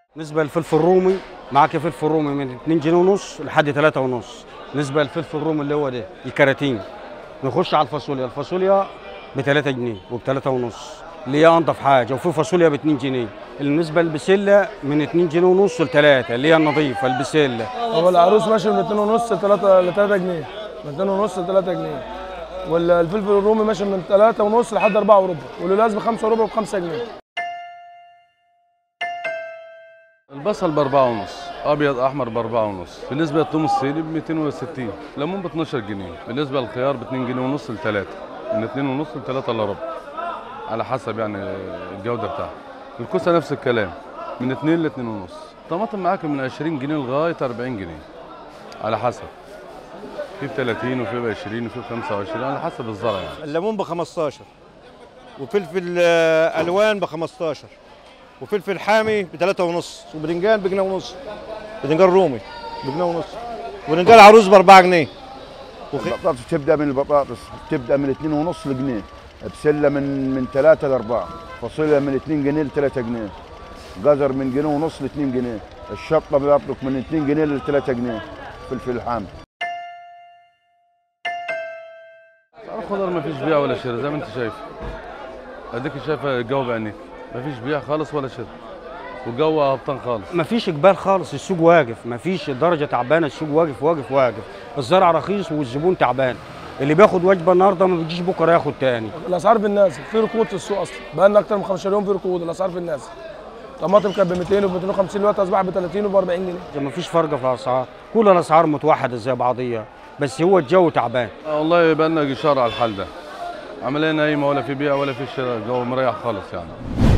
بالنسبه للفلفل الرومي معاك فلفل رومي من 2 جنيه ونص لحد 3 ونص بالنسبه للفلفل الرومي اللي هو ده الكراتين نخش على الفاصوليا الفاصوليا ب 3 جنيه وب 3 ونص اللي هي انضف حاجه وفي فاصوليا ب 2 جنيه بالنسبه للبسله من 2 جنيه ونص ل 3 اللي هي النظيفه البسله هو العروس ماشي من 2 ونص ل 3 ل 3 جنيه من 2 ونص ل 3 جنيه والفلفل الرومي ماشي من 3 ونص لحد 4 وربع واللولاز ب 5 وربع ب 5 جنيه البصل بأربعة ونص أبيض أحمر بأربعة ونص بالنسبة للثوم الصيني ب 260 ليمون ب 12 جنيه بالنسبة للخيار ب 2 جنيه ونص لثلاثة من 2 ونص لثلاثة إلا ربع على حسب يعني الجودة بتاعها الكوسة نفس الكلام من 2 ل 2 ونص الطماطم معاك من 20 جنيه لغاية 40 جنيه على حسب في ب 30 وفي ب 20 وفي ب 25 على حسب الزرع يعني الليمون ب 15 وفلفل آه، الوان ب 15 وفلفل حامي ب 3 ونص وبدنجان بجنيه ونص بدنجان رومي بجنيه ونص ودنجان عروس ب 4 جنيه البطاطس تبدا من البطاطس تبدا من 2 ونص لجنيه بسله من من 3 ل 4 فاصوليا من 2 جنيه ل 3 جنيه جزر من جنيه ونص ل 2 جنيه الشطه بيطلق من 2 جنيه ل 3 جنيه فلفل الحامي الخضار ما فيش بيع ولا شراء زي ما انت شايف اديك شايفه الجو بعينيك ما فيش بيع خالص ولا شراء والجو هبطان خالص مفيش اقبال خالص السوق واقف مفيش درجه تعبانه السوق واقف واقف واقف الزرع رخيص والزبون تعبان اللي بياخد وجبه النهارده ما بيجيش بكره ياخد تاني الاسعار في النازل في ركود في السوق اصلا بقى لنا اكتر من 15 يوم في ركود الاسعار في النازل طماطم كانت ب 200 وب 250 دلوقتي اصبحت ب 30 وب 40 جنيه مفيش فرق في الاسعار كل الاسعار متوحده زي بعضيها بس هو الجو تعبان آه والله بقى لنا شهر على الحال ده عمليه نايمه ولا في بيع ولا في شراء الجو مريح خالص يعني